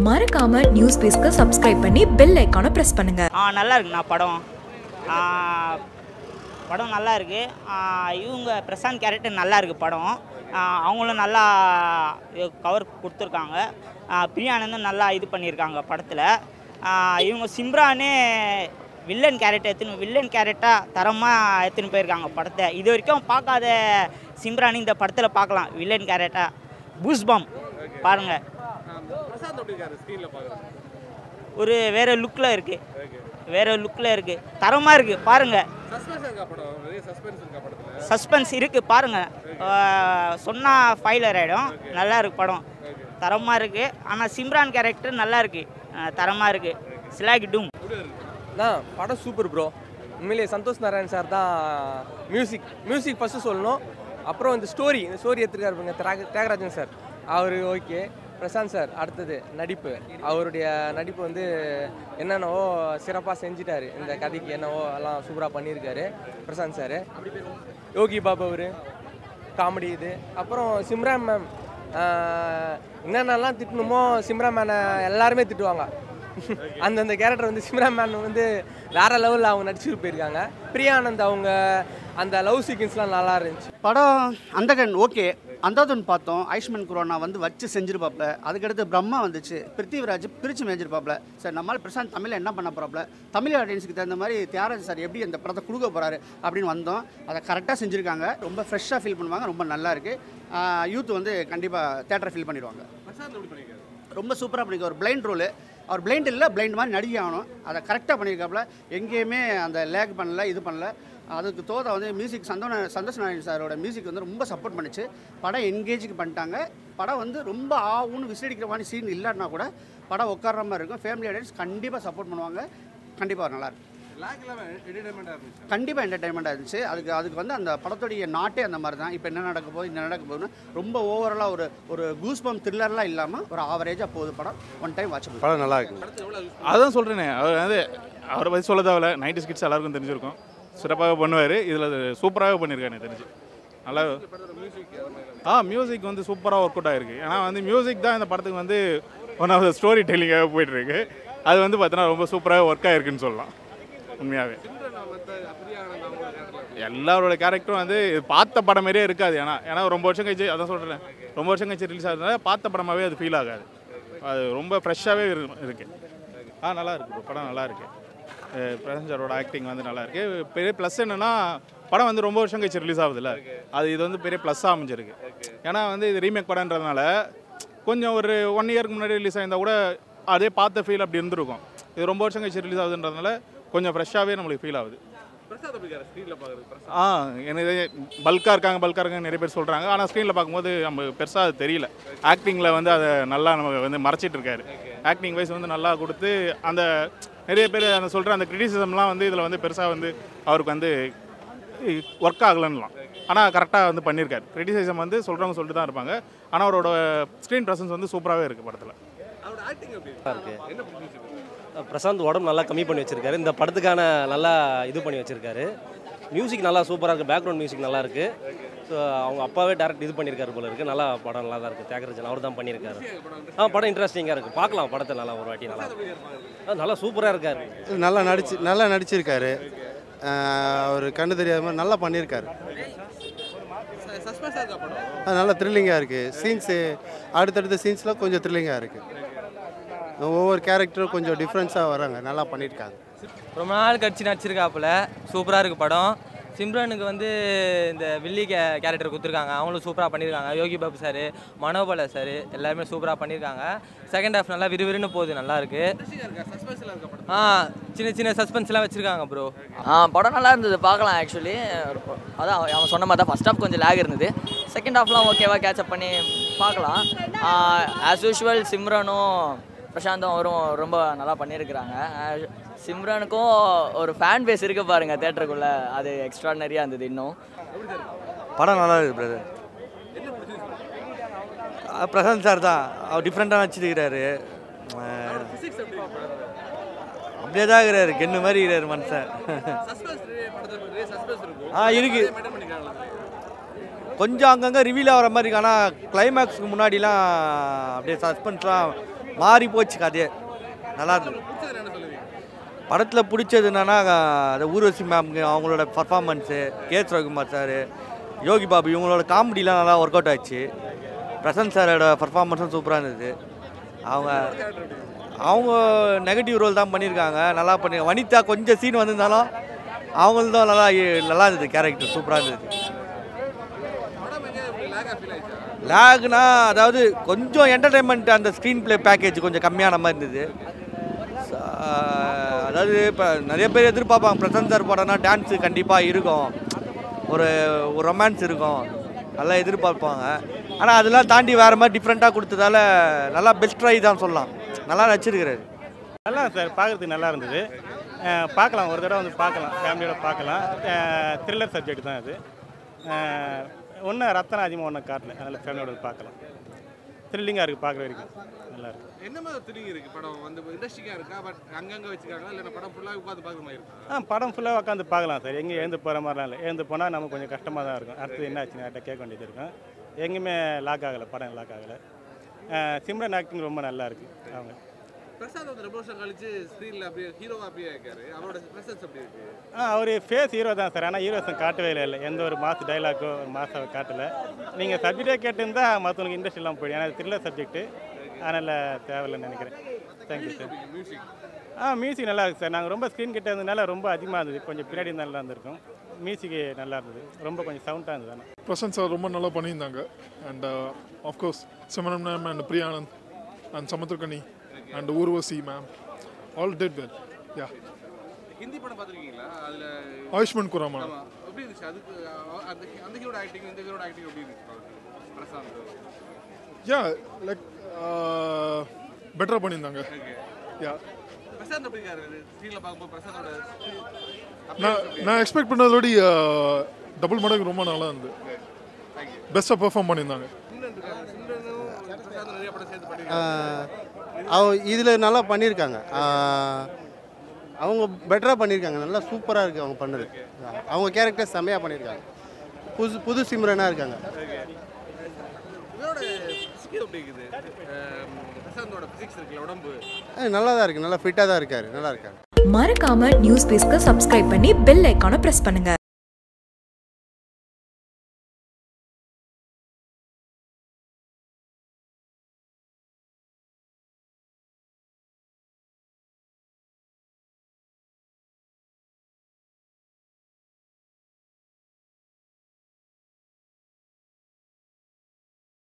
மறக்காம நியூஸ் பேஸ்க்கு சப்ஸ்கிரைப் பண்ணி பெல் ஐக்கானை பிரஸ் பண்ணுங்க ஆ நல்லா இருக்குண்ணா படம் ஆ, படம் நல்லா இருக்கு ஆ, இவங்க பிரசாந்த் கேரக்டர் நல்லா இருக்கு படம் ஆ, அவங்களும் நல்லா கவர் கொடுத்துருக்காங்க ஆ, பிரியானந்தும் நல்லா இது பண்ணியிருக்காங்க படத்தில் இவங்க சிம்ரானே வில்லன் கேரக்டர் எடுத்துன்னு வில்லன் கேரக்டராக தரமாக எடுத்துன்னு போயிருக்காங்க படத்தை இது வரைக்கும் பார்க்காத சிம்ரான் இந்த படத்தில் பார்க்கலாம் வில்லன் கேரக்டர் பூஸ்பம் பாருங்கள் பிரசாந்த் எப்படி இருக்காரு ஸ்க்ரீனில் பார்க்குறது ஒரு வேறு லுக்கில் இருக்குது வேறு லுக்கில் இருக்குது தரமாக இருக்குது பாருங்கள் சஸ்பென்ஸ் இருக்கா படம் நிறைய சஸ்பென்ஸ் இருக்கா படத்தில் சஸ்பென்ஸ் இருக்குது பாருங்கள் சொன்னால் ஃபைலர் ஆகிடும் நல்லா இருக்கு படம் தரமாக இருக்குது ஆனால் சிம்ரான் கேரக்டர் நல்லா இருக்குது தரமாக இருக்குது சிலாகி டூம் நான் படம் சூப்பர் ப்ரோ உண்மையிலேயே சந்தோஷ் நாராயண் சார் தான் மியூசிக் மியூசிக் ஃபஸ்ட்டு சொல்லணும் அப்புறம் இந்த ஸ்டோரி இந்த ஸ்டோரி எடுத்துருக்காரு பாருங்க தியாக தியாகராஜன் சார் அவர் ஓகே பிரசாந்த் சார் அடுத்தது நடிப்பு அவருடைய நடிப்பு வந்து என்னென்னவோ சிறப்பாக செஞ்சிட்டாரு இந்த கதைக்கு என்னவோ எல்லாம் சூப்பராக பண்ணியிருக்காரு பிரசாந்த் சார் யோகி பாபு அவர் காமெடி இது அப்புறம் சிம்ரான் மேம் என்னென்னலாம் திட்டணுமோ சிம்ரான் மேனை எல்லாருமே திட்டுவாங்க அந்தந்த கேரக்டர் வந்து சிம்ரான் மேன் வந்து வேற லெவலில் அவங்க நடிச்சுட்டு போயிருக்காங்க பிரியானந்த் அவங்க அந்த லவ் சீக்வன்ஸ்லாம் நல்லா இருந்துச்சு படம் அந்தகன் ஓகே அந்தாதன் பார்த்தோம் ஆயுஷ்மன் குரோனா வந்து வச்சு செஞ்சிருப்பாப்ல அதுக்கடுத்து பிரம்மா வந்துச்சு பிருத்திவிராஜ் பிரித்து மேய்ஞ்சிருப்பாப்ல சார் நம்மளால் பிரசாந்த் தமிழில் என்ன பண்ண போகிறாப்ல தமிழ் ஆடியன்ஸுக்கு தகுந்த மாதிரி தியாகராஜ் சார் எப்படி அந்த படத்தை கொடுக்க போகிறாரு அப்படின்னு வந்தோம் அதை கரெக்டாக செஞ்சுருக்காங்க ரொம்ப ஃப்ரெஷ்ஷாக ஃபீல் பண்ணுவாங்க ரொம்ப நல்லா இருக்குது யூத் வந்து கண்டிப்பாக தேட்டரை ஃபீல் பண்ணிடுவாங்க பிரசாந்த் எப்படி பண்ணியிருக்காரு ரொம்ப சூப்பராக பண்ணியிருக்க ஒரு பிளைண்ட் ரோலு அவர் பிளைண்ட் இல்லை பிளைண்ட் மாதிரி நடிகை ஆகணும் அதை கரெக்டாக பண்ணியிருக்காப்புல எங்கேயுமே அந்த லேக் பண்ணல இது பண்ணல அதுக்கு தோதா வந்து மியூசிக் சந்தோன சந்தோஷ் நாராயண் சாரோட மியூசிக் வந்து ரொம்ப சப்போர்ட் பண்ணுச்சு படம் என்கேஜுக்கு பண்ணிட்டாங்க படம் வந்து ரொம்ப ஆவுன்னு விசிலடிக்கிற மாதிரி சீன் இல்லாட்டினா கூட படம் உட்கார்ற மாதிரி இருக்கும் ஃபேமிலி ஆடியன்ஸ் கண்டிப்பாக சப்போர்ட் பண்ணுவாங்க கண்டிப்பாக நல்லாயிருக்கும் லேக் இல்லாமல் என்டர்டைன்மெண்ட்டாக இருந்துச்சு கண்டிப்பாக என்டர்டைன்மெண்ட்டாக இருந்துச்சு அதுக்கு அதுக்கு வந்து அந்த படத்துடைய நாட்டே அந்த மாதிரி தான் இப்போ என்ன நடக்க போகுது என்ன நடக்க போகுதுன்னு ரொம்ப ஓவராலாக ஒரு ஒரு கூஸ்பம் த்ரில்லர்லாம் இல்லாமல் ஒரு ஆவரேஜாக போகுது படம் ஒன் டைம் வாட்ச் படம் நல்லா இருக்கு அதான் சொல்கிறேனே அவர் வந்து அவரை பற்றி சொல்ல தேவையில்ல நைன்டி ஸ்கிட்ஸ் எல்லாருக்கும் தெரிஞ்சிருக்கும் சிறப்பாக பண்ணுவார் இதில் சூப்பராக பண்ணியிருக்காரு எனக்கு தெரிஞ்சு நல்லா ஆ மியூசிக் வந்து சூப்பராக ஒர்க் அவுட் ஆகிருக்கு ஏன்னா வந்து மியூசிக் தான் இந்த படத்துக்கு வந்து ஒன் ஆஃப் த ஸ்டோரி டெல்லிங்காக போயிட்டுருக்கு அது வந்து பார்த்தீங்கன்னா ரொம்ப சூப்பராக ஒர்க் ஆகிருக்குன்னு சொல்லலாம் உண்மையாகவே மற்ற பிரியானந்த் அவங்க கேரக்டர் எல்லாரோட கேரக்டரும் வந்து பார்த்த படம் மாதிரியே இருக்காது ஏன்னா ஏன்னா ரொம்ப வருஷம் கழிச்சு அதான் சொல்கிறேன் ரொம்ப வருஷம் கழிச்சு ரிலீஸ் ஆகுதுனால பார்த்த படமாகவே அது ஃபீல் ஆகாது அது ரொம்ப ஃப்ரெஷ்ஷாகவே இருக்கு ஆ நல்லா இருக்கு bro. படம் நல்லா இருக்கு பிரசஞ்சரோட ஆக்டிங் வந்து நல்லா இருக்கு பெரிய ப்ளஸ் என்னன்னா படம் வந்து ரொம்ப வருஷம் கழிச்சு ரிலீஸ் ஆகுதுல்ல அது இது வந்து பெரிய ப்ளஸ்ஸாக அமைஞ்சிருக்கு ஏன்னா வந்து இது ரீமேக் படம்ன்றதுனால கொஞ்சம் ஒரு ஒன் இயருக்கு முன்னாடி ரிலீஸ் ஆயிருந்தா கூட அதே பார்த்த ஃபீல் அப்படி இருந்திருக்கும் இது ரொம்ப வருஷம் கழிச்சு ரிலீஸ் ஆகுதுன்றதுனால கொஞ்சம் ஃப்ரெஷ்ஷாகவே நம்மளுக்கு ஃபீல் ஆகுது பிரசாந்த் எப்படி இருக்காரு ஸ்க்ரீனில் பார்க்குறது பிரசாந்த் ஆ எனக்கு பல்காக இருக்காங்க பல்காக இருக்காங்க நிறைய பேர் சொல்கிறாங்க ஆனால் ஸ்க்ரீனில் பார்க்கும்போது நம்ம பெருசாக அது தெரியல ஆக்டிங்கில் வந்து அதை நல்லா நம்ம வந்து மறைச்சிட்டு இருக்காரு ஆக்டிங் வைஸ் வந்து நல்லா கொடுத்து அந்த நிறைய பேர் அந்த சொல்கிற அந்த கிரிட்டிசிசம்லாம் வந்து இதில் வந்து பெருசாக வந்து அவருக்கு வந்து ஒர்க் ஆகலன்னலாம் ஆனால் கரெக்டாக வந்து பண்ணியிருக்காரு கிரிட்டிசிசம் வந்து சொல்கிறவங்க சொல்லிட்டு தான் இருப்பாங்க ஆனால் அவரோட ஸ்க்ரீன் ப்ரெசன்ஸ் வந்து சூப்பராகவே இருக்குது படத்தில் அவரோட ஆக்டிங் எப்படி இருக்கு. என்ன பிடிச்சிருக்கு பிரசாந்த் உடம்பு நல்லா கம்மி பண்ணி வச்சிருக்காரு இந்த படத்துக்கான நல்லா இது பண்ணி வச்சிருக்காரு மியூசிக் நல்லா சூப்பராக இருக்குது பேக்ரவுண்ட் மியூசிக் நல்லா இருக்கு ஸோ அவங்க அப்பாவே டேரக்ட் இது பண்ணியிருக்காரு போல இருக்கு நல்லா படம் நல்லா தான் இருக்குது தியாகராஜன் அவர் தான் பண்ணியிருக்காரு ஆ படம் இன்ட்ரெஸ்டிங்காக இருக்குது பார்க்கலாம் படத்தை நல்லா ஒரு வாட்டி நல்லா ஆ, நல்லா சூப்பராக இருக்காரு நல்லா நடிச்சு நல்லா நடிச்சிருக்காரு அவர் கண்ணு தெரியாத மாதிரி நல்லா பண்ணியிருக்காரு சஸ்பென்ஸாக இருக்கா படம் அது நல்லா த்ரில்லிங்காக இருக்குது சீன்ஸு அடுத்தடுத்த சீன்ஸ்லாம் கொஞ்சம் த்ரில்லிங்காக இருக்குது ஒவ்வொரு கேரக்டரும் கொஞ்சம் டிஃப்ரென்ஸாக வராங்க நல்லா பண்ணியிருக்காங்க ரொம்ப நாள் கழிச்சு நடிச்சிருக்காப்புல சூப்பராக இருக்குது படம் சிம்ரனுக்கு வந்து இந்த வில்லி கே கேரக்டர் கொடுத்துருக்காங்க அவங்களும் சூப்பராக பண்ணியிருக்காங்க யோகி பாபு சார் மனோபல சார் எல்லாருமே சூப்பராக பண்ணியிருக்காங்க செகண்ட் ஹாஃப் நல்லா விறுவிறுன்னு போகுது நல்லா இருக்கு இருக்கா சஸ்பென்ஸில் இருக்கா படம் ஆ சின்ன சின்ன சஸ்பென்ஸ்லாம் வச்சுருக்காங்க ப்ரோ ஆ படம் நல்லா இருந்தது பார்க்கலாம் ஆக்சுவலி அதான் அவன் அவன் சொன்ன மாதிரி தான் ஃபஸ்ட் ஹாஃப் கொஞ்சம் லேக் இருந்தது செகண்ட் ஹாஃப்லாம் ஓகேவா கேட்சப் பண்ணி பார்க்கலாம் ஆஸ் யூஷுவல் சிம்ரனும் பிரசாந்தும் அவரும் ரொம்ப நல்லா பண்ணியிருக்கிறாங்க ஆ, சிம்ரனுக்கும் ஒரு ஃபேன் பேஸ் இருக்க பாருங்க தேட்டருக்குள்ளே அது எக்ஸ்ட்ரானரியாக இருந்தது இன்னும் படம் நல்லா இருக்கு பிரதர் பிரசாந்த் சார் தான் அவர் டிஃப்ரெண்ட்டாக நடிச்சிருக்கிறாரு ஃபிசிக்ஸ் எப்படி இருக்கு படம் அப்படியே தான் இருக்கிறாரு கென்னு மாதிரி இருக்கிறாரு மனுஷன் சஸ்பென்ஸ் படத்தில் நிறைய சஸ்பென்ஸ் இருக்கும் ஆ, இருக்கு. மெயின்டைன் பண்ணிக்கிறாங்களா கொஞ்சம் அங்கங்கே ரிவீல் ஆகிற மாதிரி இருக்கு ஆனால் கிளைமேக்ஸ்க்கு முன்னாடிலாம் அப்படியே சஸ்பென்ஸ்லாம் மாறி போச்சு கதையே நல்லா இருந்தது பிடிச்சது என்ன சொல்லுவீங்க படத்தில் பிடிச்சது என்னன்னா அந்த ஊர்வசி மேம்க்கு அவங்களோட performance KS Ravikumar sir Yogi Babu இவங்களோட காமெடிலாம் நல்லா ஒர்க் அவுட் ஆச்சு பிரசன்ட் சாரோட பர்ஃபார்மன்ஸும் சூப்பராக இருந்தது அவங்க அவங்க நெகட்டிவ் ரோல் தான் பண்ணியிருக்காங்க நல்லா பண்ணி வனிதா கொஞ்சம் சீன் வந்திருந்தாலும் அவங்களும் நல்லா நல்லா இருந்தது கேரக்டர் சூப்பராக இருந்தது படம் எங்க இப்படி லேகா ஃபீல் ஆயிடுச்சா லேக்னா அதாவது கொஞ்சம் என்டர்டைன்மெண்ட் அந்த ஸ்க்ரீன் ப்ளே பேக்கேஜ் கொஞ்சம் கம்மியான மாதிரி இருந்தது ச- அதாவது இப்போ நிறைய பேர் எதிர்பார்ப்பாங்க பிரசன்ட் சார் படம்னா டான்ஸு கண்டிப்பாக இருக்கும் ஒரு ஒரு ரொமான்ஸ் இருக்கும் நல்லா எதிர்பார்ப்பாங்க ஆனால் அதெல்லாம் தாண்டி வேறு மாதிரி டிஃப்ரெண்ட்டாக கொடுத்ததால நல்லா பெஸ்ட் ட்ரை தான் சொல்லலாம் நல்லா நடிச்சிருக்கிறாரு நல்லா சார் பார்க்குறதுக்கு நல்லா இருந்தது அஹ் பார்க்கலாம் ஒரு தடவை வந்து பார்க்கலாம் ஃபேமிலியோட பார்க்கலாம் த்ரில்லர் சப்ஜெக்ட் தான் அது ஒன்றும் ரத்தனம் அதிகமாக ஒன்றும் காட்டல அதனால் ஃபேமிலியோட வந்து பார்க்கலாம் த்ரில்லிங்காக இருக்குது பார்க்குற வரைக்கும் நல்லா இருக்கு என்ன மாதிரி த்ரில்லிங் இருக்கு படம் வந்து இண்டஸ்ட்ரிக்கா இருக்கா பட் அங்கங்க வச்சுக்காங்களா இல்ல படம் ஃபுல்லா உட்காந்து பார்க்குற மாதிரி இருக்கா ஆ படம் ஃபுல்லாக உட்காந்து பார்க்கலாம் சார் எங்கேயும் எழுந்து போகிற மாதிரிலாம் இல்லை எழுந்து போனால் நமக்கு கொஞ்சம் கஷ்டமாக தான் இருக்கும் அடுத்து என்ன ஆச்சுன்னு யார்கிட்ட கேட்க வேண்டியது இருக்கும் எங்கேயுமே லாக் ஆகலை படம் லாக் ஆகலை சிம்ரன் ஆக்டிங் ரொம்ப நல்லா இருக்குது அவங்க பிரசாத் வந்து ரொம்ப வருஷம் கழிச்சு ஸ்க்ரீன்ல அப்படியே ஹீரோவா அப்படியே இருக்காரு அவரோட பிரசன்ஸ் எப்படி இருக்கு ஆ அவர் ஃபேஸ் ஹீரோ தான் சார் ஆனால் ஹீரோஸும் காட்டவே இல்லை இல்லை எந்த ஒரு மாஸ் டைலாக்கோ ஒரு மாசம் காட்டலை நீங்கள் சப்ஜெக்டே கேட்டிருந்தா மற்றவங்களுக்கு இன்ட்ரெஸ்ட் இல்லாமல் போயிடும் ஏன்னா த்ரில்லர் சப்ஜெக்ட்டு அதனால் தேவையில்லைன்னு நினைக்கிறேன் தேங்க்யூ சார் மியூசிக் ஆ மியூசிக் நல்லா இருக்குது சார் நாங்கள் ரொம்ப ஸ்க்ரீன் கிட்ட இருந்ததுனால ரொம்ப அதிகமாக இருந்தது கொஞ்சம் பின்னாடி நல்லா இருந்திருக்கும் மியூசிக் நல்லா இருந்தது ரொம்ப கொஞ்சம் சவுண்டாக இருந்தது ஆனால் பிரசன்ட் சார் ரொம்ப நல்லா பண்ணியிருந்தாங்க and of course Simran ma'am and Priyanand and Samuthirakani and Urvashi ma'am all did well yeah Hindi படம் பார்த்துருக்கீங்களா அதுல ஆயுஷ்மான் குராமா ஆமா எப்படி இருந்துச்சு அதுக்கு அஹ், அந்த அந்த ஹீரோட ஆக்டிங் இந்த ஹீரோட ஆக்டிங் எப்படி இருந்துச்சு படத்துல? பிரசாந்த் யா லைக் பெட்டராக பண்ணியிருந்தாங்க யா பிரசாந்த் எப்படி இருக்காரு ஸ்க்ரீன்ல பார்க்கும்போது பிரசாந்தோட நான் நான் எக்ஸ்பெக்ட் பண்ணதோட டபுள் மடங்கு ரொம்ப நல்லா இருந்தது பெஸ்ட்டாக பெர்ஃபார்ம் பண்ணியிருந்தாங்க சிம்ரன் இருக்காரு சிம்ரனும் பிரசாந்தும் நிறைய படம் சேர்த்து பண்ணி அவ இதில் நல்லா பண்ணியிருக்காங்க ஆஹ் அவங்க பெட்டராக பண்ணியிருக்காங்க நல்லா சூப்பராக இருக்குது அவங்க பண்ணது அவங்க கேரக்டர் செம்மையாக பண்ணியிருக்காங்க புது புது சிம்ரனாக இருக்காங்க இவரோட பிசிக் எப்படி இருக்குது அஹ், பிரசாந்தோட பிசிக்ஸ் இருக்குல்ல உடம்பு அஹ் நல்லா தான் இருக்குது நல்லா ஃபிட்டாக தான் இருக்கார் நல்லா இருக்கார் மறக்காம நியூஸ் பேஸ்க்கு சப்ஸ்கிரைப் பண்ணி பெல் ஐக்கானை பிரஸ் பண்ணுங்க